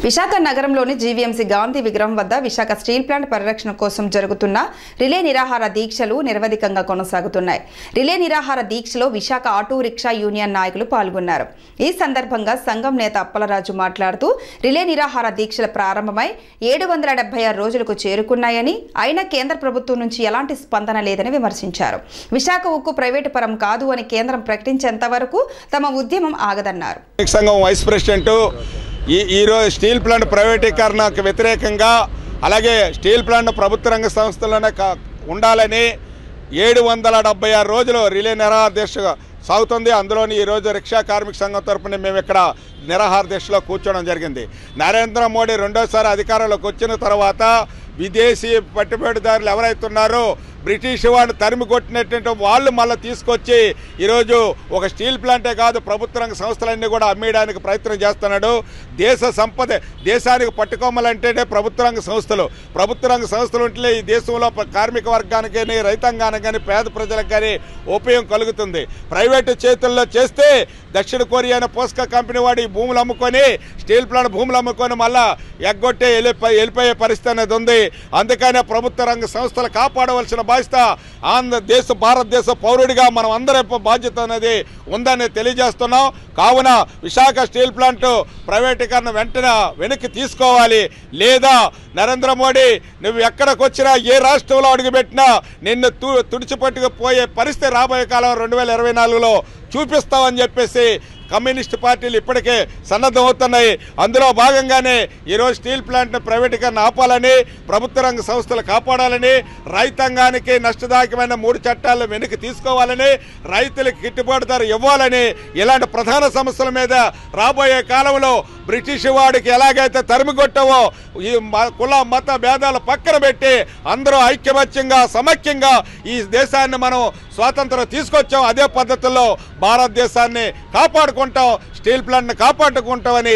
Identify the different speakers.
Speaker 1: విశాఖ నగరంలోని జీవీఎంసీ గాంధీ విగ్రహం వద్ద విశాఖ స్టీల్ ప్లాంట్ పరిరక్షణ కోసం జరుగుతున్న రిలే నిరాహార దీక్షలు నిరవధికంగా కొనసాగుతున్నాయి రిలే నిరాహార దీక్షలో విశాఖ ఆటో రిక్షా యూనియన్ నాయకులు పాల్గొన్నారు ఈ సందర్భంగా సంఘం నేత అప్పలరాజు మాట్లాడుతూ రిలే నిరాహార దీక్షలు ప్రారంభమై ఏడు వందల డెబ్బై ఆరు రోజులకు చేరుకున్నాయని అయినా కేంద్ర ప్రభుత్వం నుంచి ఎలాంటి స్పందన లేదని విమర్శించారు విశాఖ ఉక్కు ప్రైవేటు పరం కాదు అని కేంద్రం ప్రకటించేంత వరకు తమ ఉద్యమం ఆగదన్నారు
Speaker 2: కార్మిక సంఘం వైస్ ప్రెసిడెంట్ ఈ ఈరోజు స్టీల్ ప్లాంట్ ప్రైవేటీకరణకు వ్యతిరేకంగా అలాగే స్టీల్ ప్లాంట్ ప్రభుత్వ రంగ సంస్థలోనే కా- ఉండాలని ఏడు వందల డెబ్బై ఆరు రోజులు రిలే నిరాహార దీక్ష సాగుతుంది అందులోని ఈరోజు రిక్షా కార్మిక సంఘం తరపున మేము ఇక్కడ నిరాహార దీక్షలో కూర్చోవడం జరిగింది నరేంద్ర మోడీ రెండోసారి అధికారంలోకి వచ్చిన తర్వాత విదేశీ పెట్టుబడిదారులు ఎవరైతే ఉన్నారో బ్రిటిష్ వాడిని తరిమి కొట్టినటువంటి వాళ్ళు మళ్ళీ తీసుకొచ్చి ఈరోజు ఒక స్టీల్ ప్లాంటే కాదు ప్రభుత్వ రంగ సంస్థలన్నీ కూడా అమ్మేయడానికి ప్రయత్నం చేస్తున్నాడు దేశ సంపద దేశానికి పట్టుకోమలంటేనే ప్రభుత్వ రంగ సంస్థలు ప్రభుత్వ రంగ సంస్థలు ఉంటే ఈ దేశంలో ప- కార్మిక వర్గానికి కానీ రైతాంగానికి కానీ పేద ప్రజలకు కానీ ఉపయోగం కలుగుతుంది ప్రైవేటు చేతుల్లో చేస్తే దక్షిణ కొరియా అనే పోస్కా కంపెనీ వాడు ఈ భూములు అమ్ముకొని స్టీల్ ప్లాంట్ భూములు అమ్ముకొని మళ్ళా ఎగ్గొట్టే వెళ్ళిపోయి వెళ్ళిపోయే పరిస్థితి అనేది ఉంది అందుకనే ప్రభుత్వ రంగ సంస్థలు కాపాడవలసిన బాధ్యత ఆంధ్రదేశ భారతదేశ పౌరుడిగా మనం అందరి బాధ్యత అనేది ఉందని తెలియజేస్తున్నాం కావున విశాఖ స్టీల్ ప్లాంట్ ప్రైవేటీకరణ వెంటనే వెనక్కి తీసుకోవాలి లేదా నరేంద్ర మోడీ నువ్వు ఎక్కడికి వచ్చినా ఏ రాష్ట్రంలో అడుగుపెట్టినా నిన్ను తు తుడిచిపట్టుకుపోయే పరిస్థితి రాబోయే కాలం రెండు వేల ఇరవై నాలుగులో చూపిస్తామని చెప్పేసి కమ్యూనిస్ట్ పార్టీలు ఇప్పటికే సన్నద్ధమవుతున్నాయి అందులో భాగంగానే ఈరోజు స్టీల్ ప్లాంట్ను ప్రైవేటీకరణ ఆపాలని ప్రభుత్వ రంగ సంస్థలు కాపాడాలని రైతాంగానికి నష్టదాయకమైన మూడు చట్టాలను వెనక్కి తీసుకోవాలని రైతులకు గిట్టుబాటు ధర ఇవ్వాలని ఇలాంటి ప్రధాన సమస్యల మీద రాబోయే కాలంలో బ్రిటిష్ వాడికి ఎలాగైతే తరిమికొట్టావో ఈ మ- కుల మత భేదాలు పక్కన పెట్టి అందరూ ఐక్యమత్యంగా సమైక్యంగా ఈ దేశాన్ని మనం స్వాతంత్రం తీసుకొచ్చాం అదే పద్ధతిలో భారతదేశాన్ని కాపాడుకుంటాం స్టీల్ ప్లాంట్ని కాపాడుకుంటామని